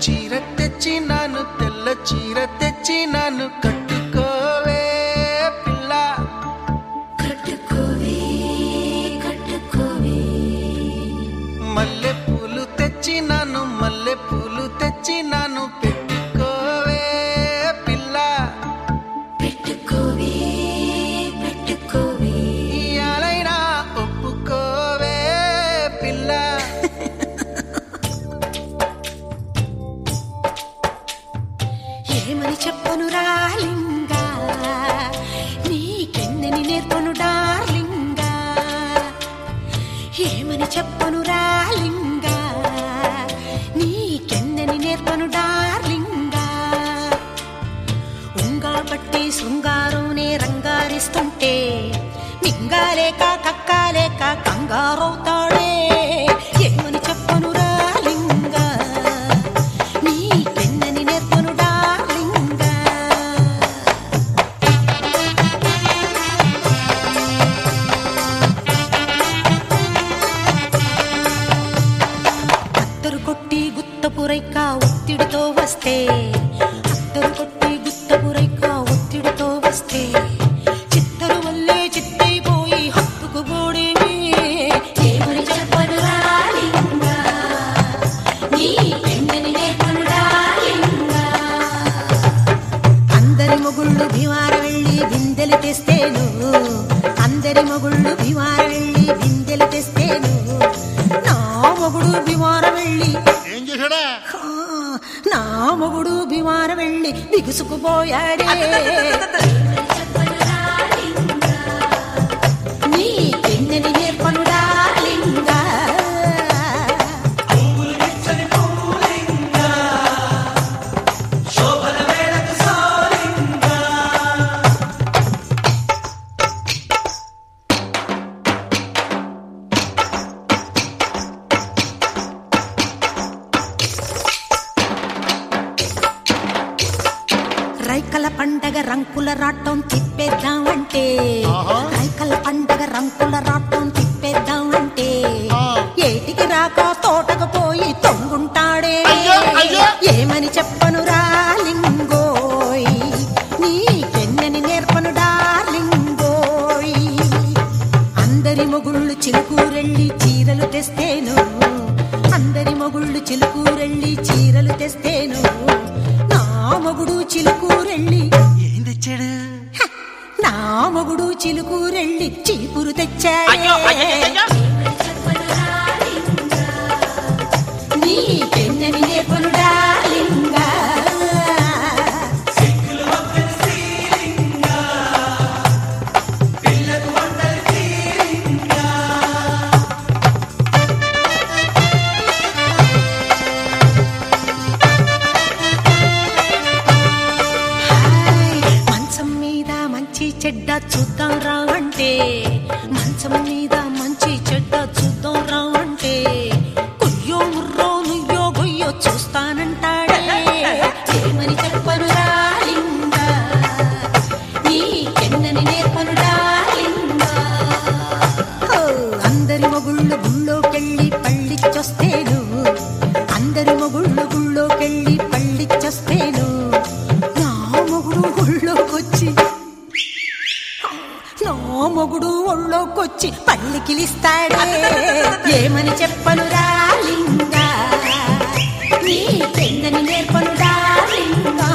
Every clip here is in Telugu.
చీర తెచ్చి నాను తెల్ల చీర తెచ్చి నాను కట్టుకోవే పిల్ల కట్టుకోవే కట్టుకోవే మల్లె పూలు తెచ్చి నాను మల్లె పూలు తెచ్చి నాను పెట్టుకోవే పిల్ల పెట్టుకోవే పెట్టుకోవే ఇయాలైనా ఒప్పుకోవే పిల్ల ఏమని చెప్పను రాలింగా నీకెన్నని నేర్పను డార్లింగా ఏమని చెప్పను రాలింగా నీకెన్నని నేర్పను డార్లింగా ఉంగా బట్టి శృంగారునే రంగారిస్తుంటే మింగాలేక కక్కాలేక కంగారవుతాడే ఏమని చెప్పను రాలింగా నీకెన్నని నేర్పను డార్లింగా అత్తరు కొట్టి గుత్తపురైక ఒత్తిడితో వస్తే అత్తరు కొట్టి గుత్తపురైక ఒత్తిడితో వస్తే చిత్తరు వల్లే చిత్తైపోయి హత్తుకు గోడేవి ఏమని చెప్పను రాలింగా నీ పెండని నేర్పను రాలింగా అందరి మొగుళ్ళు భీమార వెళ్ళి బిందెలు తెస్తేను అందరి మొగుళ్ళు భీమార వెళ్ళి బిందెలు తెస్తేను నా మొగుడు భీమార వెళ్ళి ఏం చేశాడా ఆ, నా మొగుడు భీమార వెళ్ళి బిగుసుకుపోయాడే నీ పెన్నెని నేర్పను డార్లింగా రైకల పండగ రంకుల రాటం తిప్పేద్దామంటే ఆహా. రైకల పండగ రంకుల రాటం తిప్పేద్దామంటే ఆ. ఏటికి రాక తోటకు పోయి తొంగుంటాడే అయ్యో, అయ్యో. ఏమని చెప్పను రాలింగోయ్ నీకెన్నని నేర్పను డార్లింగోయ్ అందరి మొగుళ్ళు చిలుకూరెళ్ళి చీరలు తెస్తేను అందరి మొగుళ్ళు చిలుకూరెళ్ళి చీరలు తెస్తేను నా మొగుడు చిలుకూరెళ్ళి ఏం తెచ్చాడు నా మొగుడు చిలుకూరెళ్ళి చీపురు తెచ్చాడే నీ పెన్నని నేర్పను డార్లింగా హాయ్, మంచం మీద మంచి చెడ్డ చూద్దాం రావంటే మంచం మీద మంచి చెడ్డ చూద్దాం రావంటే కుయ్యో ముర్రో నుయ్యో గొయ్యో చూస్తానంటాడే ఏమని చెప్పను రాలింగా నీ కెన్నని నేర్పను డార్లింగా ఓ, అందరి మొగుళ్ళు గుళ్ళోకెళ్ళి పళ్ళిచ్చొస్తేను అందరి మొగుళ్ళు గుళ్ళోకెళ్ళి పళ్ళిచ్చొస్తేను నా మొగుడు గుళ్ళోకొచ్చి నా మొగుడు ఒళ్ళోకొచ్చి పళ్ళికిలిస్తాడే ఏమని చెప్పను రాలింగా నీ పెందని నేర్పను డార్లింగా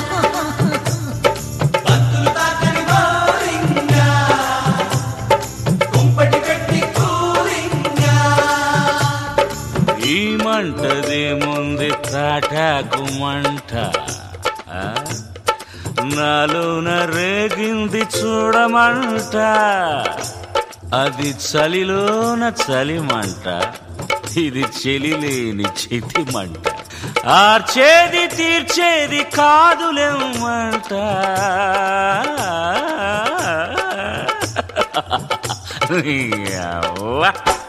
ఈ మంటదేముంది తాటాకు మంట ఆ? నాలోన రేగింది చూడమంట అది చలిలోన చలిమంట ఇది చెలిలేని చితి మంట ఆర్చేది తీర్చేది కాదులేమంట నీ అవ్వ